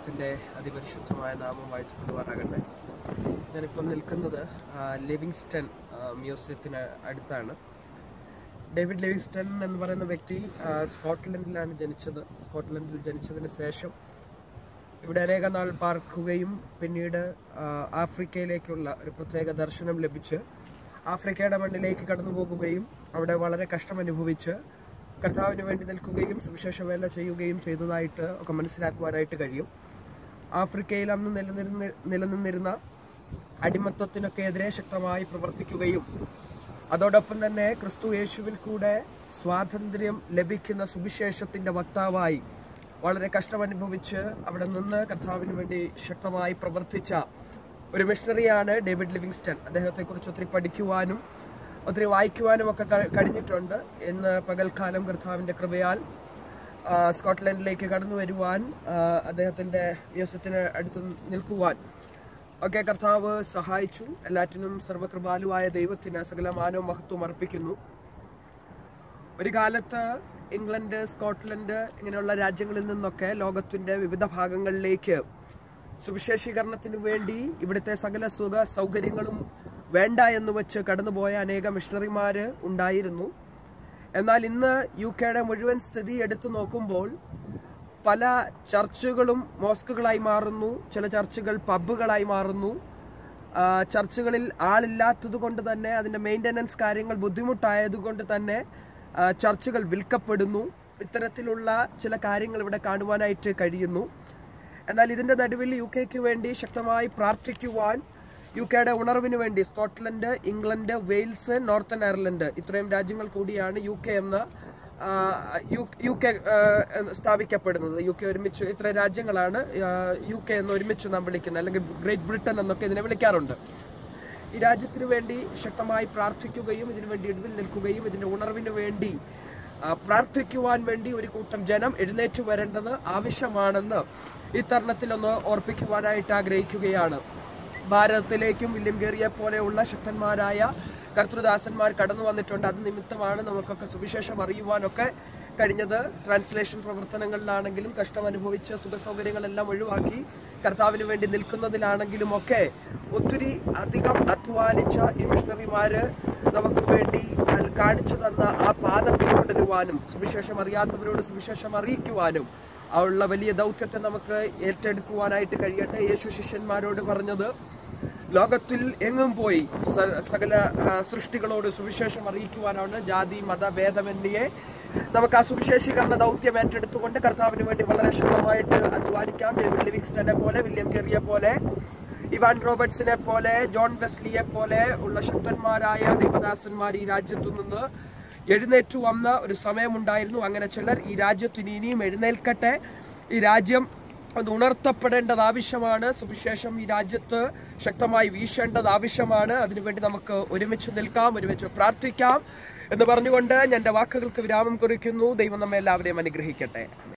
ദൈവത്തിൻ്റെ അതിപരിശുദ്ധമായ നാമം വാഴ്ത്തപ്പെടുവാറാകട്ടെ ഞാനിപ്പം നിൽക്കുന്നത് ആ, ലിവിങ്സ്റ്റൺ ആ, മ്യൂസിയത്തിന് അടുത്താണ് ഡേവിഡ് ലിവിങ്സ്റ്റൺ എന്ന് പറയുന്ന വ്യക്തി ആ, സ്കോട്ട്ലൻഡിലാണ് ജനിച്ചത് സ്കോട്ട്ലൻഡിൽ ജനിച്ചതിന് ശേഷം ഇവിടെ അനേക നാൾ പാർക്കുകയും പിന്നീട് ആ, ആഫ്രിക്കയിലേക്കുള്ള ഒരു പ്രത്യേക ദർശനം ലഭിച്ച് ആഫ്രിക്കയുടെ മണ്ണിലേക്ക് കടന്നു പോകുകയും അവിടെ വളരെ കഷ്ടം അനുഭവിച്ച് കർത്താവിന് വേണ്ടി നിൽക്കുകയും സുവിശേഷ വേല ചെയ്യുകയും ചെയ്തതായിട്ട് ഒക്കെ മനസ്സിലാക്കുവാനായിട്ട് കഴിയും ആഫ്രിക്കയിൽ അന്ന് നിലനിരുന്ന നിലനിന്നിരുന്ന അടിമത്വത്തിനൊക്കെ എതിരെ ശക്തമായി പ്രവർത്തിക്കുകയും അതോടൊപ്പം തന്നെ ക്രിസ്തു യേശുവിൽ കൂടെ സ്വാതന്ത്ര്യം ലഭിക്കുന്ന സുവിശേഷത്തിന്റെ വക്താവായി വളരെ കഷ്ടമനുഭവിച്ച് അവിടെ നിന്ന് കർത്താവിന് വേണ്ടി ശക്തമായി പ്രവർത്തിച്ച ഒരു മിഷണറിയാണ് ഡേവിഡ് ലിവിങ്സ്റ്റൺ അദ്ദേഹത്തെക്കുറിച്ച് ഒത്തിരി പഠിക്കുവാനും ഒത്തിരി വായിക്കുവാനും ഒക്കെ ക- കഴിഞ്ഞിട്ടുണ്ട് ഇന്ന് പകൽക്കാലം കർത്താവിന്റെ കൃപയാൽ ആ, സ്കോട്ട്ലൻഡിലേക്ക് കടന്നു വരുവാൻ ആ, അദ്ദേഹത്തിന്റെ മ്യൂസിയത്തിന് അടുത്ത് നിൽക്കുവാൻ ഒക്കെ കർത്താവ് സഹായിച്ചു എല്ലാറ്റിനും സർവകൃപാലുവായ ദൈവത്തിന് സകല മാനവും മഹത്വം അർപ്പിക്കുന്നു ഒരു കാലത്ത് ഇംഗ്ലണ്ട് സ്കോട്ട്ലൻഡ് ഇങ്ങനെയുള്ള രാജ്യങ്ങളിൽ നിന്നൊക്കെ ലോകത്തിന്റെ വിവിധ ഭാഗങ്ങളിലേക്ക് സുവിശേഷീകരണത്തിന് വേണ്ടി ഇവിടുത്തെ സകല സുഖ സൗകര്യങ്ങളും വേണ്ട എന്ന് വെച്ച് കടന്നുപോയ അനേക മിഷണറിമാര് ഉണ്ടായിരുന്നു എന്നാൽ ഇന്ന് യു കെയുടെ മുഴുവൻ സ്ഥിതി എടുത്തു നോക്കുമ്പോൾ പല ചർച്ചുകളും മോസ്കുകളായി മാറുന്നു ചില ചർച്ചുകൾ പബ്ബുകളായി മാറുന്നു ആ, ചർച്ചുകളിൽ ആളില്ലാത്തത് കൊണ്ട് തന്നെ അതിൻ്റെ മെയിൻ്റനൻസ് കാര്യങ്ങൾ ബുദ്ധിമുട്ടായത് കൊണ്ട് തന്നെ ആ, ചർച്ചുകൾ വിൽക്കപ്പെടുന്നു ഇത്തരത്തിലുള്ള ചില കാര്യങ്ങൾ ഇവിടെ കാണുവാനായിട്ട് കഴിയുന്നു എന്നാൽ ഇതിൻ്റെ നടുവിൽ യു കെക്ക് വേണ്ടി ശക്തമായി പ്രാർത്ഥിക്കുവാൻ യു കെയുടെ ഉണർവിന് വേണ്ടി Scotland England Wales Northern Ireland ഇത്രയും രാജ്യങ്ങൾ കൂടിയാണ് യു കെ എന്ന ആ, യു യു കെ ആ, എന്ന് സ്ഥാപിക്കപ്പെടുന്നത് യു കെ ഒരുമിച്ച് ഇത്ര രാജ്യങ്ങളാണ് ആ, യു കെ എന്ന് ഒരുമിച്ച് നാം വിളിക്കുന്നത് അല്ലെങ്കിൽ ഗ്രേറ്റ് ബ്രിട്ടൻ എന്നൊക്കെ ഇതിനെ വിളിക്കാറുണ്ട് ഈ രാജ്യത്തിന് വേണ്ടി ശക്തമായി പ്രാർത്ഥിക്കുകയും ഇതിനു വേണ്ടി ഇടിവിൽ നിൽക്കുകയും ഇതിന്റെ ഉണർവിന് വേണ്ടി ആ, പ്രാർത്ഥിക്കുവാൻ വേണ്ടി ഒരു കൂട്ടം ജനം എഴുന്നേറ്റ് വരേണ്ടത് ആവശ്യമാണെന്ന് ഈ തരുണത്തിൽ ഒന്ന് ഓർപ്പിക്കുവാനായിട്ട് ആഗ്രഹിക്കുകയാണ് ഭാരതത്തിലേക്കും വില്യം ഗേറിയെ പോലെയുള്ള ശക്തന്മാരായ കർത്തൃദാസന്മാർ കടന്നു വന്നിട്ടുണ്ട് അത് നിമിത്തമാണ് നമുക്കൊക്കെ സുവിശേഷം അറിയുവാനൊക്കെ കഴിഞ്ഞത് ട്രാൻസ്ലേഷൻ പ്രവർത്തനങ്ങളിലാണെങ്കിലും കഷ്ടം അനുഭവിച്ച സുഖസൗകര്യങ്ങളെല്ലാം ഒഴിവാക്കി കർത്താവിന് വേണ്ടി നിൽക്കുന്നതിലാണെങ്കിലും ഒക്കെ ഒത്തിരി അധികം അധ്വാനിച്ച ഈ മിഷണറിമാര് നമുക്ക് വേണ്ടി കാണിച്ചു തന്ന ആ പാത പിന്തുടരുവാനും സുവിശേഷം അറിയാത്തവരോട് സുവിശേഷം അറിയിക്കുവാനും ആ ഉള്ള വലിയ ദൗത്യത്തെ നമുക്ക് ഏറ്റെടുക്കുവാനായിട്ട് കഴിയട്ടെ യേശു ശിഷ്യന്മാരോട് പറഞ്ഞത് ലോകത്തിൽ എങ്ങും പോയി സ- സകല ആ, സൃഷ്ടികളോട് സുവിശേഷം അറിയിക്കുവാനാണ് ജാതി മത ഭേദമന്യേ നമുക്ക് ആ സുവിശേഷീകരണ ദൗത്യം ഏറ്റെടുത്തുകൊണ്ട് കർത്താവിന് വേണ്ടി വളരെ ശക്തമായിട്ട് അധ്വാനിക്കാം ഡേവിഡ് ലിവിങ്സ്റ്റനെ പോലെ വില്യം കെറിയെ പോലെ ഇവാൻ റോബർട്സിനെ പോലെ ജോൺ വെസ്ലിയെ പോലെ ഉള്ള ശക്തന്മാരായ ദൈവദാസന്മാർ ഈ രാജ്യത്തു നിന്ന് എഴുന്നേറ്റു വന്ന ഒരു സമയമുണ്ടായിരുന്നു അങ്ങനെ ചിലർ ഈ രാജ്യത്തിന് ഇനിയും എഴുന്നേൽക്കട്ടെ ഈ രാജ്യം അത് ഉണർത്തപ്പെടേണ്ടത് ആവശ്യമാണ് സുവിശേഷം ഈ രാജ്യത്ത് ശക്തമായി വീശേണ്ടത് ആവശ്യമാണ് അതിനുവേണ്ടി നമുക്ക് ഒരുമിച്ച് നിൽക്കാം ഒരുമിച്ച് പ്രാർത്ഥിക്കാം എന്ന് പറഞ്ഞുകൊണ്ട് ഞാൻ എൻ്റെ വാക്കുകൾക്ക് വിരാമം കുറിക്കുന്നു ദൈവം നമ്മെ എല്ലാവരെയും അനുഗ്രഹിക്കട്ടെ